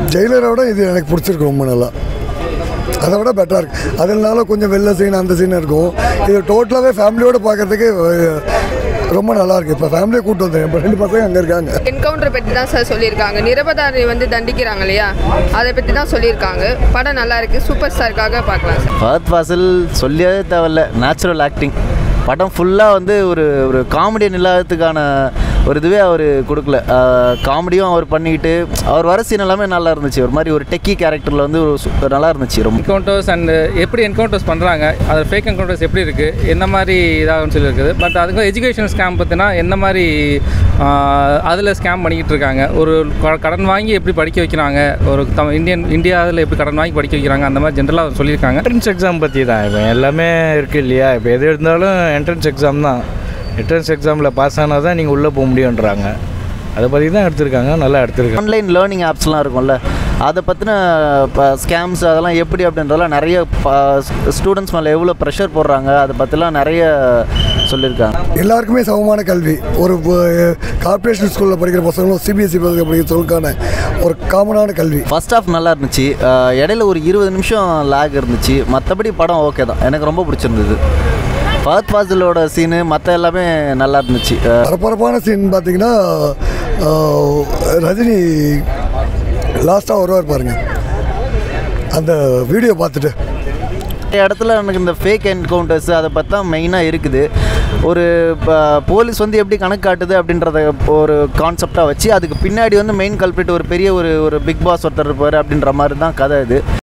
ஜெயிலரோட இது எனக்கு பிடிச்சிருக்கு ரொம்ப நல்லா அதை விட பெட்டராக இருக்கு அதனால கொஞ்சம் வெள்ளை சீன் அந்த சீன் இருக்கும் இது டோட்டலாகவே ஃபேமிலியோடு பார்க்கறதுக்கு அஹ், ரொம்ப நல்லா இருக்கு இப்போ ஃபேமிலியை கூட்டு வந்தேன் இப்போ ரெண்டு பசங்க அங்கே இருக்காங்க என்கவுண்டர் பற்றி தான் சார் சொல்லியிருக்காங்க நிரபதாரி வந்து தண்டிக்கிறாங்க இல்லையா அதை பற்றி தான் சொல்லியிருக்காங்க படம் நல்லா இருக்கு சூப்பர் ஸ்டாருக்காக பார்க்கலாம் சார் ஃபஹத் ஃபாசில் சொல்லவே தேவையில்ல நேச்சுரல் ஆக்டிங் படம் ஃபுல்லாக வந்து ஒரு ஒரு காமெடியன் இல்லாததுக்கான ஒரு இதுவே அவர் கொடுக்கல காமெடியும் அவர் பண்ணிக்கிட்டு அவர் வர சீன் எல்லாமே நல்லா இருந்துச்சு ஒரு மாதிரி ஒரு டெக்கி கேரக்டரில் வந்து ஒரு சு- நல்லா இருந்துச்சு ரொம்ப என்கவுண்டர்ஸ் அண்ட் எப்படி என்கவுண்டர்ஸ் பண்ணுறாங்க அது ஃபேக் என்கவுண்டர்ஸ் எப்படி இருக்குது என்ன மாதிரி இதாகும்னு சொல்லி இருக்குது பட் அதுக்கு எஜுகேஷன் ஸ்கேம் பற்றினா என்ன மாதிரி அதில் ஸ்கேம் பண்ணிக்கிட்டு இருக்காங்க ஒரு க- கடன் வாங்கி எப்படி படிக்க வைக்கிறாங்க ஒரு தம் இந்தியன் இந்தியாவில் எப்படி கடன் வாங்கி படிக்க வைக்கிறாங்க அந்த மாதிரி ஜென்ரலாக சொல்லியிருக்காங்க என்ட்ரன்ஸ் எக்ஸாம் பற்றி தான் இப்போ எல்லாமே இருக்குது இல்லையா இப்போ எது இருந்தாலும் என்ட்ரன்ஸ் எக்ஸாம் தான் என்ட்ரன்ஸ் எக்ஸாமில் பாஸ் ஆனால் தான் நீங்கள் உள்ளே போக முடியுன்றாங்க அதை பற்றி தான் எடுத்திருக்காங்க நல்லா எடுத்திருக்காங்க ஆன்லைன் லேர்னிங் ஆப்ஸ்லாம் இருக்கும்ல அதை பற்றின ஸ்கேம்ஸ் அதெல்லாம் எப்படி அப்படின்றதெல்லாம் நிறைய ஸ்டூடெண்ட்ஸ் மேலே எவ்வளோ ப்ரெஷர் போடுறாங்க அதை பற்றிலாம் நிறைய சொல்லியிருக்காங்க எல்லாருக்குமே சமமான கல்வி ஒரு கார்ப்பரேஷன் ஸ்கூலில் படிக்கிற பசங்களும் சிபிஎஸ்சி பசங்க படிக்கிறவங்களுக்கான ஒரு காமனான கல்வி ஃபர்ஸ்ட் ஹாஃப் நல்லா இருந்துச்சு அஹ் இடையில ஒரு இருபது நிமிஷம் லேக் இருந்துச்சு மற்றபடி படம் ஓகே தான் எனக்கு ரொம்ப பிடிச்சிருந்தது ஃபஹத் ஃபாசிலோட சீனு மற்ற எல்லாமே நல்லா இருந்துச்சு அஹ் பரபரப்பான சீன் பார்த்தீங்கன்னா ஆஹ், ரஜினி லாஸ்ட்டாக வருவார் பாருங்க அந்த வீடியோ பார்த்துட்டு நிறைய இடத்துல எனக்கு இந்த ஃபேக் என்கவுண்டர்ஸ் அதை பற்றி தான் மெயினாக இருக்குது ஒரு போலீஸ் வந்து எப்படி கணக்கு காட்டுது அப்படின்றத ஒரு கான்செப்டாக வச்சு அதுக்கு பின்னாடி வந்து மெயின் கல்பிரிட் ஒரு பெரிய ஒரு ஒரு பிக் பாஸ் ஒருத்தர் இருப்பார் அப்படின்ற மாதிரி தான் கதை இது